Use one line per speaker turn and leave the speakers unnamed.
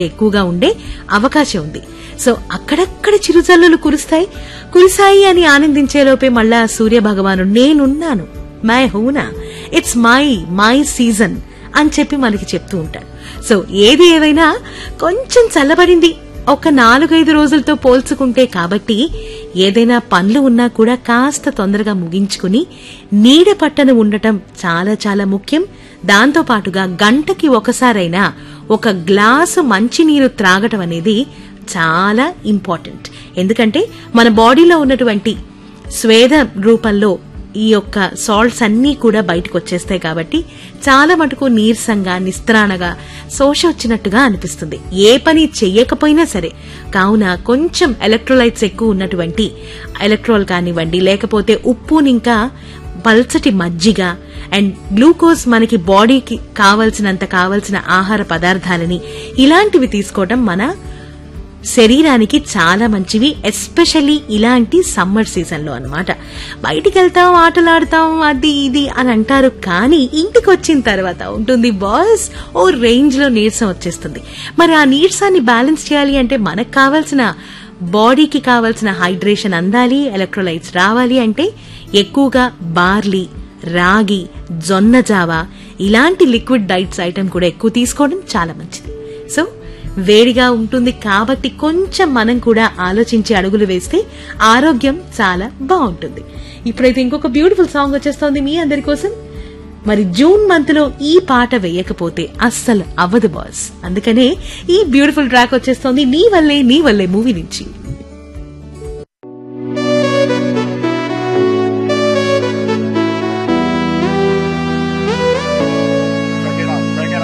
ఎక్కువగా ఉండే అవకాశం ఉంది సో అక్కడక్కడ చిరుజల్లులు కురుస్తాయి కురిసాయి అని ఆనందించే లోపే మళ్ళా సూర్య భగవాను నేనున్నాను Main Hoon Na it's my my season అని చెప్పి మనకి చెప్తూ ఉంటాడు సో ఏది ఏవైనా కొంచెం చల్లబడింది ఒక నాలుగైదు రోజులతో పోల్చుకుంటే కాబట్టి ఏదైనా పనులు ఉన్నా కూడా కాస్త తొందరగా ముగించుకుని నీడ పట్టన ఉండటం చాలా చాలా ముఖ్యం దాంతో పాటుగా గంటకి ఒకసారైనా ఒక గ్లాసు మంచినీరు త్రాగటం అనేది చాలా ఇంపార్టెంట్ ఎందుకంటే మన బాడీలో ఉన్నటువంటి స్వేద రూపంలో ఈ యొక్క సాల్ట్స్ అన్నీ కూడా బయటకు వచ్చేస్తాయి కాబట్టి చాలా మటుకు నీరసంగా నిస్త్రాణగా శోష వచ్చినట్టుగా అనిపిస్తుంది ఏ పని చెయ్యకపోయినా సరే కావున కొంచెం ఎలక్ట్రోలైట్స్ ఎక్కువ ఉన్నటువంటి ఎలక్ట్రోల్ కానివ్వండి లేకపోతే ఉప్పునింకా పల్చటి మజ్జిగ అండ్ గ్లూకోజ్ మనకి బాడీకి కావలసినంత కావలసిన ఆహార పదార్థాలని ఇలాంటివి తీసుకోవడం మన శరీరానికి చాలా మంచివి ఎస్పెషల్లీ ఇలాంటి సమ్మర్ సీజన్ లో అనమాట బయటికి వెళ్తాం ఆటలాడతాం అది ఇది అని అంటారు కానీ ఇంటికి వచ్చిన తర్వాత ఉంటుంది బాస్ ఓ రేంజ్ లో నీరసం వచ్చేస్తుంది మరి ఆ నీరసాన్ని బ్యాలెన్స్ చేయాలి అంటే మనకు కావాల్సిన బాడీకి కావాల్సిన హైడ్రేషన్ అందాలి ఎలక్ట్రోలైట్స్ రావాలి అంటే ఎక్కువగా బార్లీ రాగి జొన్న జావ ఇలాంటి లిక్విడ్ డైట్స్ ఐటమ్ కూడా ఎక్కువ తీసుకోవడం చాలా మంచిది సో వేడిగా ఉంటుంది కాబట్టి కొంచెం మనం కూడా ఆలోచించి అడుగులు వేస్తే ఆరోగ్యం చాలా బాగుంటుంది ఇప్పుడైతే ఇంకొక బ్యూటిఫుల్ సాంగ్ వచ్చేస్తోంది మీ అందరి కోసం మరి జూన్ మంత్ లో ఈ పాట వేయకపోతే అస్సలు అవ్వదు బాస్ అందుకనే ఈ బ్యూటిఫుల్ ట్రాక్ వచ్చేస్తోంది నీ వల్లే నీ వల్లే మూవీ నుంచి